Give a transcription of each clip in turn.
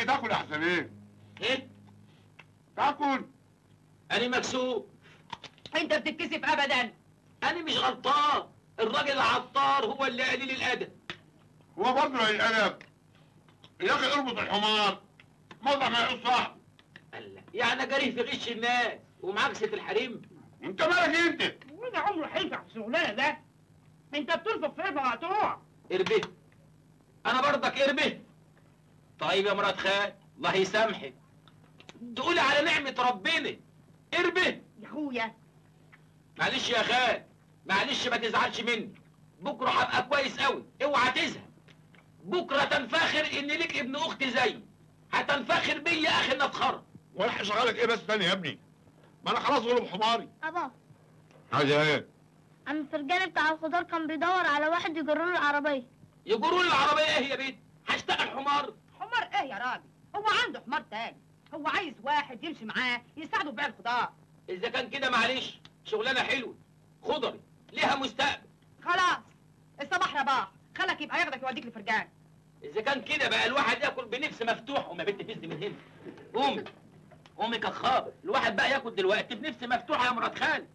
تيجي تاكل احسن ايه ايه تاكل انا مكسوف انت بتتكسف ابدا انا مش غلطان الراجل العطار هو اللي قليل الادب هو برضه الادب يا اخي اربط الحمار موضع ما يقص صح قال لا. يعني جريه في غش الناس ومعاكسة الحريم انت مالك انت وده عمره هينفع في الشغلانه ده انت بتنفق في ابره مقطوع اربه انا برضك اربه طيب يا مرات خال الله يسامحك تقولي على نعمة ربنا اربه يا اخويا معلش يا خال معلش ما تزعلش مني بكره هبقى كويس قوي اوعى تزهق بكره تنفخر ان ليك ابن اخت زيي هتنفخر بيا اخي نفخر ولا هشغلك ايه بس تاني يا ابني ما انا خلاص غلب حماري أبا عايز ايه عم الفرجاني بتاع الخضار كان بيدور على واحد يجر له العربية يجروا لي العربيه ايه يا بنت هشتغل حمار حمار ايه يا راجل هو عنده حمار تاني هو عايز واحد يمشي معاه يساعده في بيع الخضار اذا كان كده معلش شغلانه حلوه خضري ليها مستقبل خلاص الصباح رباح خلك يبقى ياخدك يوديك لفرجان اذا كان كده بقى الواحد ياكل بنفس مفتوح وما بنت فزني من هنا قومي قومي كخابر الواحد بقى ياكل دلوقتي بنفس مفتوحه يا مرات خالد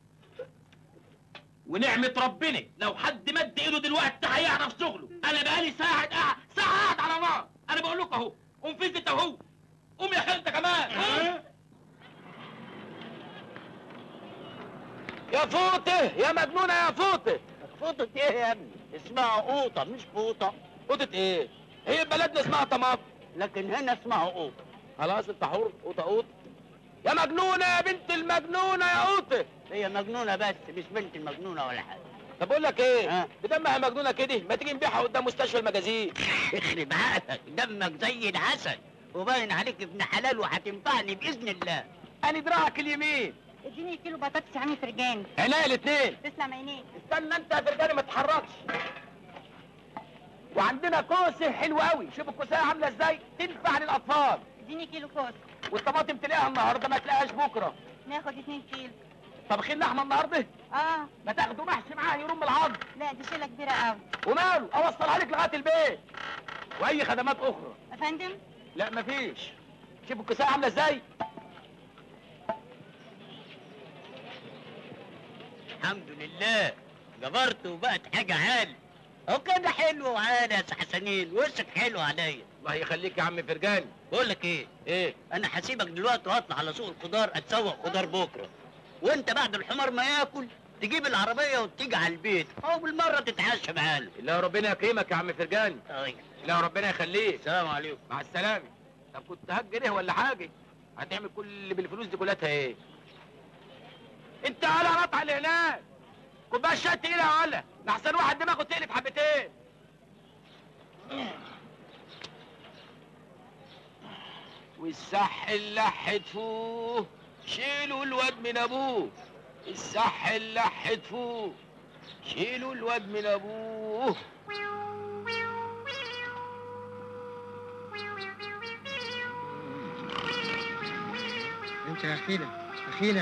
ونعمة ربنا لو حد مد ايده دلوقتي هيعرف شغله انا بقالي ساعة قاعد ساعة قاعد على نار انا بقول لكم اهو قوم فز انت اهو قوم يا خالد انت كمان قوم. يا فوطه يا مجنونه يا فوطه فوطة ايه يا ابني؟ اسمها قوطة مش فوطة فوطه ايه هي بلدنا اسمها طماط لكن هنا اسمها قوطة خلاص انت حر قوطه قوطه يا مجنونه يا بنت المجنونه يا قوطه هي مجنونة بس مش بنت المجنونة ولا حاجة طب اقول لك ايه ها؟ بدمها مجنونه كده ما تيجي نبيعها قدام مستشفى المجازين يخرب عقلك دمك زي العسل وباين عليك ابن حلال وهتنفعني بإذن الله انا دراعك اليمين اديني كيلو بطاطس يا عم فرجاني عينيا الاثنين تسلم عينيك استنى انت يا فرجاني ما تتحركش وعندنا كوسه حلوه قوي شوف الكوسه عامله ازاي تنفع للاطفال اديني كيلو كوس والطماطم تلاقيها النهارده ما تلاقيهاش بكره ناخد اتنين كيلو طبخين لحمه النهارده اه ما تاخدوا محشي معاه يرم العظم لا دي شيله كبيره قوي وماله اوصلها لك لغايه البيت واي خدمات اخرى يا فندم لا مفيش شوف الكوسه عامله ازاي الحمد لله جبرت وبقت حاجة عالي هو كده حلو وعالي يا سي حسنين وشك حلو عليا الله يخليك يا عم فرجاني بقول لك ايه ايه انا هسيبك دلوقتي واطلع على سوق الخضار اتسوق خضار بكره وانت بعد الحمار ما ياكل تجيب العربيه وتيجي على البيت او بالمره تتعشى معانا لا ربنا يكرمك يا عم فرجاني طيب لا ربنا يخليك السلام عليكم مع السلامه طب كنت هجر ايه ولا حاجه هتعمل كل اللي بالفلوس دي كلها ايه انت على قطع اللي هناك كوبايه شاي تقيله يا ولا لحسن واحد دماغه تقلب حبتين والصح اللح تفوه شيلوا الواد من ابوه الصح اللح تفوه شيلوا الواد من ابوه انت يا اخينا اخينا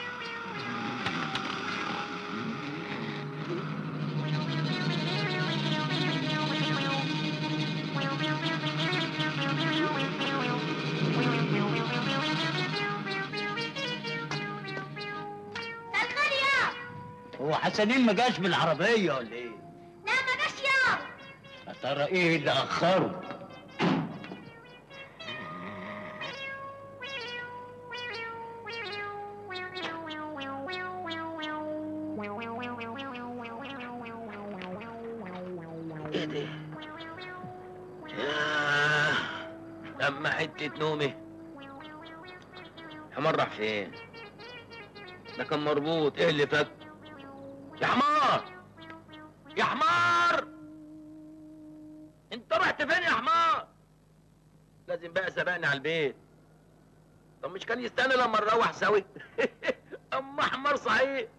الخير يا هو حسنين ما جاش بالعربيه ولا ايه لا ما جاش يا يا ترى ايه اللي اخره ايه ده؟ ياه لما حتة نومي حمار راح فين؟ ده كان مربوط ايه اللي فك؟ يا حمار يا حمار انت رحت فين يا حمار؟ لازم بقى سبقني على البيت طب مش كان يستنى لما نروح سوي اما حمار صحيح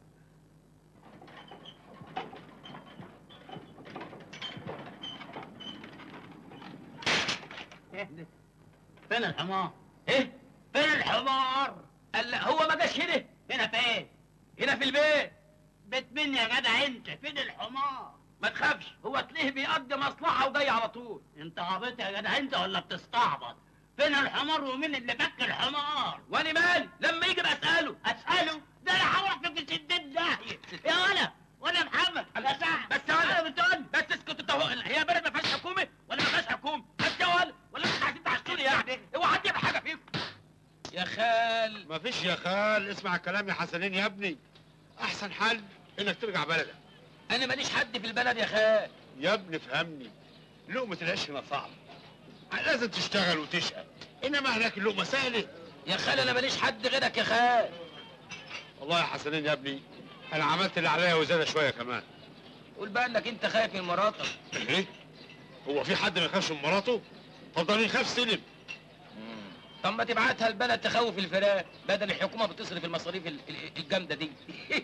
فين الحمار ايه؟ فين الحمار قال لا هو ما جاش هنا هنا فين هنا في البيت بيت مين يا جدع انت فين الحمار ما تخافش هو تلاقيه بيقضي مصلحه وجاي على طول انت عبيط يا جدع انت ولا بتستعبط فين الحمار ومين اللي فك الحمار وانا مالي لما يجي بساله اساله ده انا هروح في ستين داهيه يا ولا ولا محمد يا سعد بس انا انا بتقول بس اسكت انت هو هي بلد ما فيهاش حكومه ولا ما فيهاش حكومه بس يا ولد ولا انتوا عايزين تحشوني يعني اوعى حد يعمل حاجه فيكم يا خال مفيش يا خال اسمع كلام يا حسنين يا ابني احسن حل انك ترجع بلدك انا ماليش حد في البلد يا خال يا ابني فهمني لقمة العيش هنا صعبة لازم تشتغل وتشقى انما هناك اللقمة سهلة يا خال انا ماليش حد غيرك يا خال والله يا حسنين يا ابني انا عملت اللي عليا وزيادة شوية كمان قول بقى انك انت خايف من مراتك ايه هو في حد ما يخافش من مراته طب ده يخاف سلم طب ما تبعتها البلد تخوف الفراق بدل الحكومه بتصرف المصاريف ال- ال- الجامده دي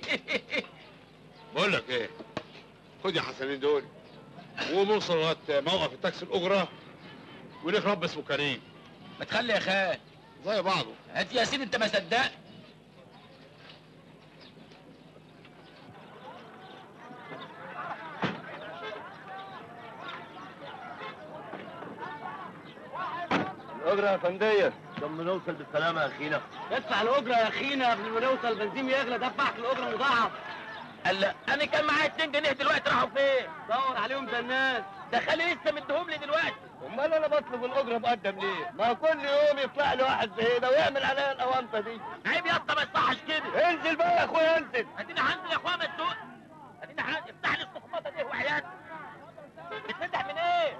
بقول لك ايه خد يا حسنين دول ونوصل لغايه موقف التاكسي الاجره وليك رب اسمه كريم ما تخلي يا خال زي بعضه هات يا سيدي انت ما صدقت الأجرة يا فندية لما نوصل بالسلامة يا أخينا ادفع الاجره يا اخينا قبل ما نوصل بنزين يغلى دفعك الاجره مضاعف قال انا كان معايا 2 جنيه دلوقتي راحوا فين دور عليهم ده الناس ده خالي لسه مديهم لي دلوقتي أمال أنا بطلب الأجرة مقدم ليه؟ ما كل يوم يطلع لي واحد زي ده ويعمل عليا الأونطة دي عيب يا اسطى ما يصحش كده انزل بقى يا أخويا انزل اديني هنزل يا اخويا ما تسوق اديني هنزل افتح لي الصخمطه دي وحياتي بتفتح من ايه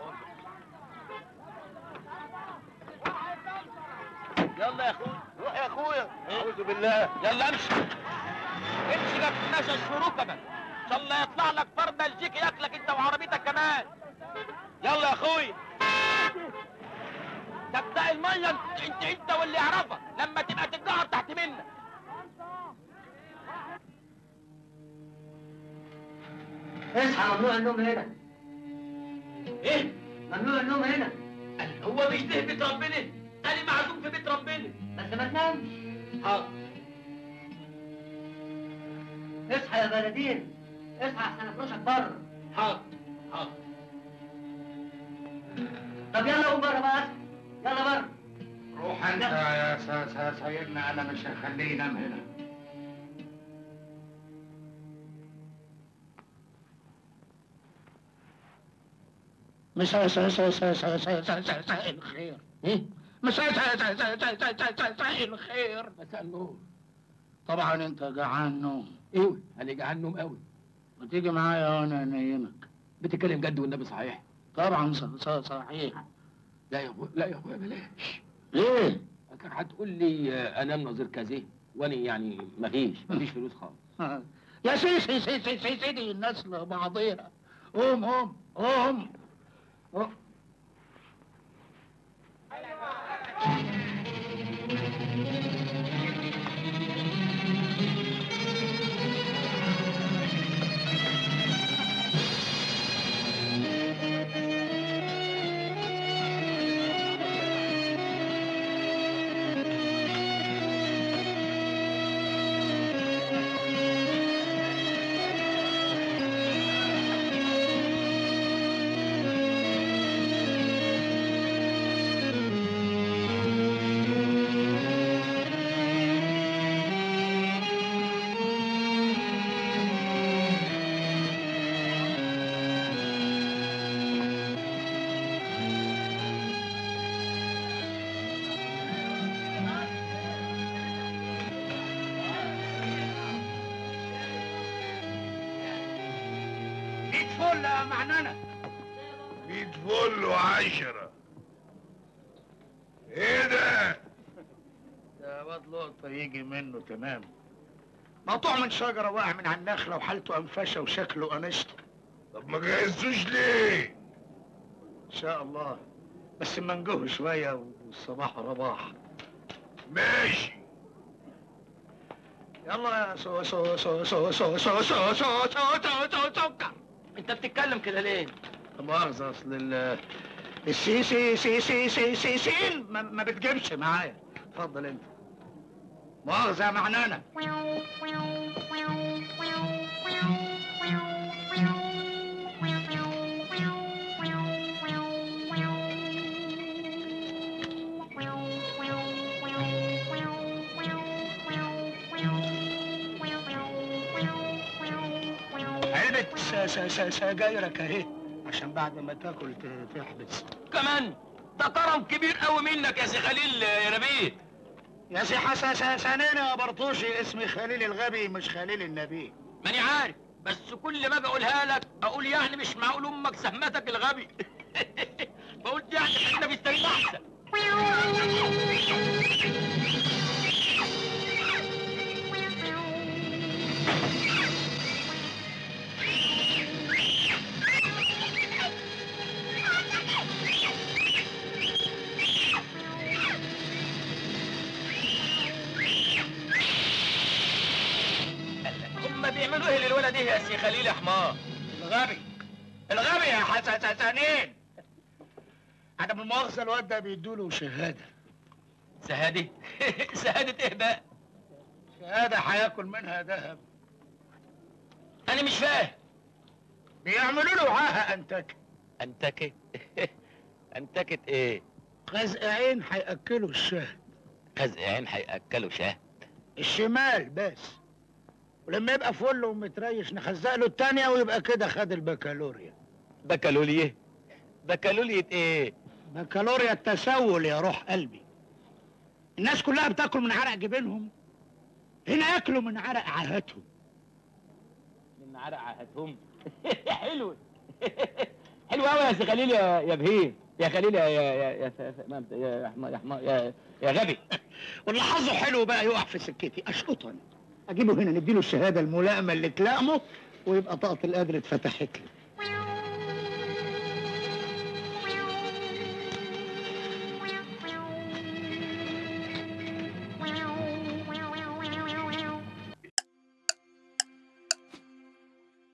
يلا يا اخويا روح يا أخويا أعوذ بالله يلا امشي امشي ما تتناش الشروكه بقى ان شاء الله يطلع لك فرد بلجيكي ياكلك انت وعربيتك كمان يلا يا اخويا ده بتاع الميه انت انت, انت واللي يعرفك لما تبقى تتجهر تحت منك اصحى ممنوع النوم هنا ايه ممنوع النوم هنا قال هو مش ده بيت ربنا انا معزوم في بيت ربنا بس ما تنامش حاضر اصحى يا بلدين اصحى احسن افرشك بره حاضر حاضر طب يلا قوم بره بقى اصحى يلا بره روح انت يا س- س- سيدنا انا مش هخليه ينام هنا مساء مساء مساء مساء مساء مساء مساء مساء الخير مساء مساء مساء مساء مساء مساء مساء مساء الخير مساء النور طبعا انت جعان نوم ايوه انا جعان نوم قوي وتيجي معايا وانا انيمك بتتكلم جد والنبي صحيح طبعا ص- ص- صحيح لا يا اخويا لا يا اخويا بلاش ليه؟ كان هتقول لي آه، انام نظير كذا وانا يعني مفيش مفيش فلوس خالص يا سي سي سي سي سي سيدي الناس لبعضيها قوم قوم قوم قوم. ميت فل يا معننة ميت فل وعشرة ايه ده؟ ده واد لقطة يجي منه تمام مقطوع من شجرة واقع من على النخلة وحالته أنفشة وشكله قنشته طب ما جهزتوش ليه؟ إن شاء الله بس منجوه شوية والصباح رباح ماشي يلا يا سو سو سو سو سو سو سو سو سو سو سو سكر انت بتتكلم كده ليه لا مؤاخذة أصل ال السي سي سي سي سي سي سين ما, ما بتجيبش معايا اتفضل أنت مؤاخذة يا معنانة Meow, meow, meow, meow, meow, meow, meow, meow. شويه س- س- س- سجايرك اهي عشان بعد ما تاكل ت- تحبس كمان ده كرم كبير قوي منك يا سي خليل يا نبيل يا سي حسن سنين يا برطوشي اسمي خليل الغبي مش خليل النبي ماني عارف بس كل ما اجي اقولها لك اقول يعني مش معقول امك سهمتك الغبي فقلت يعني خلينا في السليم احسن هم بيعملوا ايه للولد ايه يا سي خليل يا حمار الغبي الغبي يا حسن سنين عدم المؤاخذه الواد ده بيدوله شهاده شهاده شهاده ايه بقى شهاده هياكل منها ذهب انا مش فاهم بيعملوا له عاهه انتك انتكت انتكت ايه غزق عين هياكلوا الشهد خزق عين هياكلوا شهد الشمال بس ولما يبقى فل ومتريش نخزق له التانية ويبقى كده خد البكالوريا بكالوريا بكالوريا ايه بكالوريا التسول يا روح قلبي الناس كلها بتاكل من عرق جبينهم هنا ياكلوا من عرق عاهاتهم من عرق عهدهم حلو حلو قوي يا سي خليل يا يا بهيم يا خليل يا يا يا يا ف- ف- ما- يا يا حما- يا حما- يا يا غبي واللي حظه حلو بقى يقع في سكتي اشقطه انا اجيبه هنا نديله الشهاده الملائمه اللي تلائمه ويبقى طاقه القدر اتفتحت له